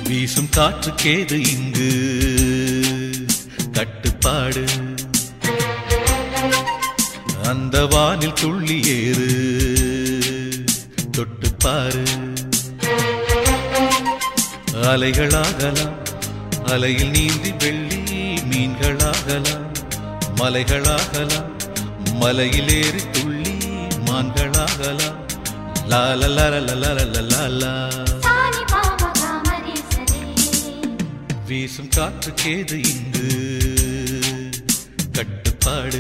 வீசும் காற்றுக்கேது இங்கு கட்டுப்பாடு அந்த வானில் துள்ளி ஏறு தொட்டுப்பாரு அலைகளாகலாம் அலையில் நீந்தி வெள்ளி மீன்களாகலாம் மலைகளாகலாம் மலையில் ஏறி துள்ளி மான்களாகலாம் லால லால லால லாலா சாரி பாபா காமரேசரே வீசும் காற்றுக்கேது இங்கு கட்டுப்பாடு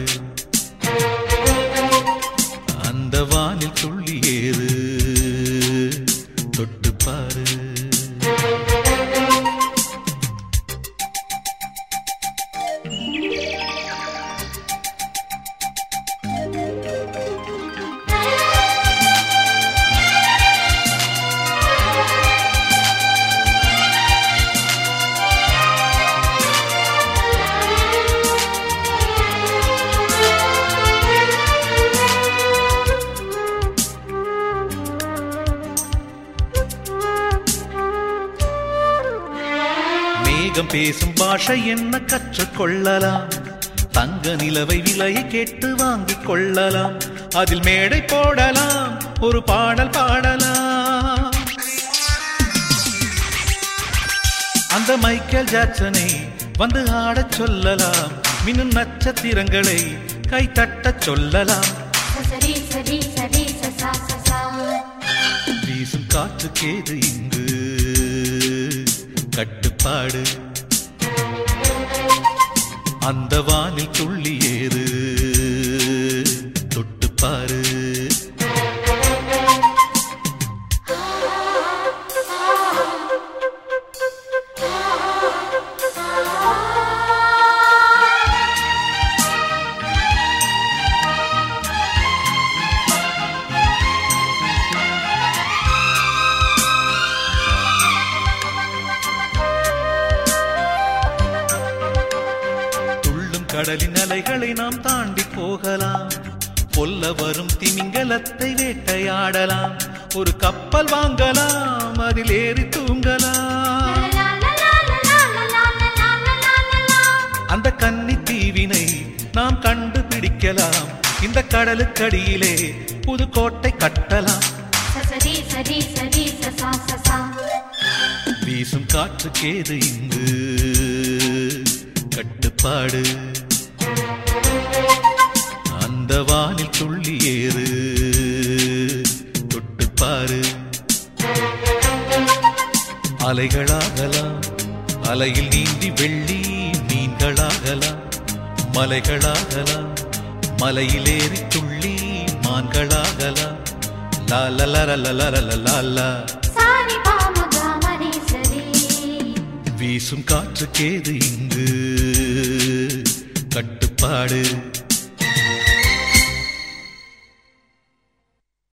அந்த வானில் துள்ளி ஏறு தொட்டுப்பாரு மேகம் பேசும் பாஷை என்ன கற்றுக்கொள்ளலாம் தங்க நிலவை விலையை கேட்டு வாங்கிக் கொள்ளலாம் அதில் மேடை போடலாம் ஒரு பாடல் பாடலாம் அந்த மைக்கேல் ஜாக்சனை வந்து ஆடச் சொல்லலாம் மின்னும் நட்சத்திரங்களை கைத்தட்டச் சொல்லலாம் சரி சரி சரி சசா சசா வீசும் காற்றுக்கேது இங்கு கட்டுப்பாடு அந்த வானில் துள்ளி ஏறு தொட்டுப்பாரு துள்ளும் கடலின் அலைகளை நாம் தாண்டி போகலாம் கொல்ல வரும் திமிங்கலத்தை வேட்டையாடலாம் ஒரு கப்பல் வாங்கலாம் அதில் ஏறி தூங்கலாம் லா லா லா லா லா லா லா லா லா லா அந்த கன்னி தீவினை நாம் கண்டுபிடிக்கலாம் இந்த கடலுக்கடியிலே புது கோட்டை கட்டலாம் சரி சரி சரி சசா சசா வீசும் காற்றுக்கேது இங்கு கட்டுப்பாடு அந்த வானில் துள்ளி ஏறு தொட்டுப்பாரு அலைகளாகலாம் அலையில் நீந்தி வெள்ளி மீன்களாகலாம் மலைகளாகலாம் மலையிலேறி துள்ளி மான்களாகலாம் லால லல லல லாலா சாரி பாபா காமரேசரே வீசும் காற்றுக்கேது இங்கு கட்டுப்பாடு